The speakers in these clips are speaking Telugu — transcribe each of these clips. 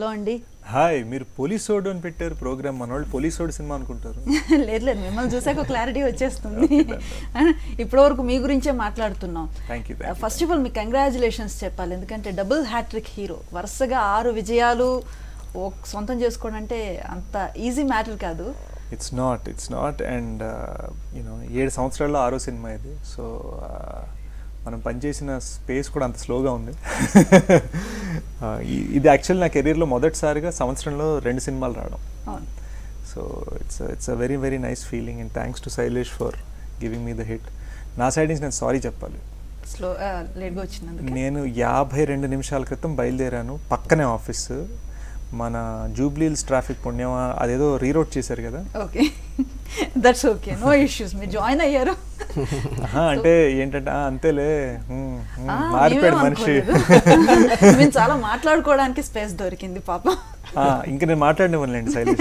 హలో అండి హాయ్ మీరు పోలీసోడు అని పెట్టారు ప్రోగ్రామ్ మన వాళ్ళు పోలీసోడు సినిమా అనుకుంటారు లేదు లేదు మిమ్మల్ని చూసాక క్లారిటీ వచ్చేస్తుంది ఇప్పటి వరకు మీ గురించే మాట్లాడుతున్నాం Thank you, thank you, first of all మీకు కంగ్రాచులేషన్స్ చెప్పాలి ఎందుకంటే డబుల్ హ్యాట్రిక్ హీరో వరుసగా ఆరు విజయాలు ఓ సొంతం చేసుకోవడం అంటే అంత ఈజీ మ్యాటర్ కాదు it's not it's not and you know ఏడు సంవత్సరాల్లో ఆరో సినిమా ఇది సో మనం పనిచేసిన స్పేస్ కూడా అంత స్లోగా ఉంది Uh, ఈ- ఇది యాక్చువల్ నా కెరీర్లో మొదటిసారిగా సంవత్సరంలో రెండు సినిమాలు రావడం అవును so it's it's a very very nice feeling and thanks to Sailesh for giving me the hit నా సైడ్ నుంచి నేను సారీ చెప్పాలి స్లో లేట్గా వచ్చినందుకు నేను యాభై రెండు నిమిషాల క్రితం బయలుదేరాను పక్కనే ఆఫీస్ మన జూబ్లీల్స్ ట్రాఫిక్ పుణ్యమా అదేదో రీరోడ్ చేశారు కదా okay that's okay no issues మీరు జాయిన్ అయ్యారు ఆహా, అంటే ఏంటంటే "ఆ, అంతేలే హ్మ్, హ్మ్, ఆ, మారిపోయాడు మేమేం మనిషి అనుకోలేదు. మేము చాలా మాట్లాడుకోవడానికి స్పేస్ దొరికింది పాప ఆ, ఇంక నేను మాట్లాడినవ్వనులేండి శైలేష్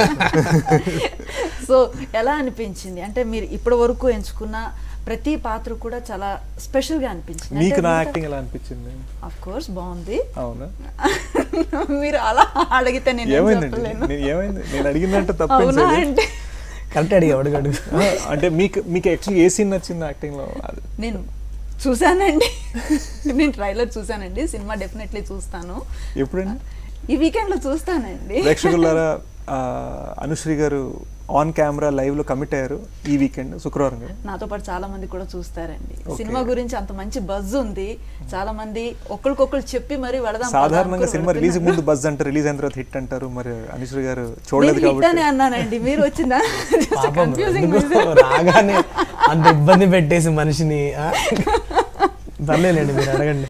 సో ఎలా అనిపించింది అంటే మీరు ఇప్పటి వరకు ఎంచుకున్న ప్రతి పాత్ర కూడా చాలా స్పెషల్ గా అనిపించింది మీకు నా యాక్టింగ్ ఎలా అనిపించింది ఆఫ్ కోర్స్ బాగుంది అవునా మీరు అలా అడిగితే నేను ఏం ఏమైందండి చెప్పలేను నేను ఏమైంది నేను అడిగిందంటే అవునా తప్పేం అంటే కరెక్ట్ అడిగా అడుగు అడుగు ఆ, అంటే మీకు మీకు యాక్చువల్లీ ఏ సీన్ నచ్చింది యాక్టింగ్ లో అది నేను చూసానండి నేను ట్రైలర్ చూసానండి సినిమా డెఫినెట్లీ చూస్తాను ఎప్పుడండి ఈ వీకెండ్ లో చూస్తానండి ప్రేక్షకులారా ఆ, అనుశ్రీ గారు ఆన్ కెమెరా లైవ్ లో కమిట్ అయ్యారు ఈ వీకెండ్ శుక్రవారం గారు నాతో పాటు చాలా మంది కూడా చూస్తారండి Okay. సినిమా గురించి అంత మంచి బజ్ ఉంది చాలా మంది ఒకరికొకరు చెప్పి మరి వెళదాం పద సాధారణంగా అనుకుని సినిమా రిలీజ్ వెళ్తున్నారు. ముందు బజ్ అంటే రిలీజ్ అయిన తర్వాత హిట్ అంటారు మరి అనుశ్రీ గారు చూడలేదు నేను hit అనే కాబట్టి అన్నానండి మీరు వచ్చిందా పాపం కన్ఫ్యూజింగ్ ఎందుకు రాగానే అంత ఇబ్బంది పెట్టేసి మనిషిని ఆ? పర్లేదండి మీరు అడగండి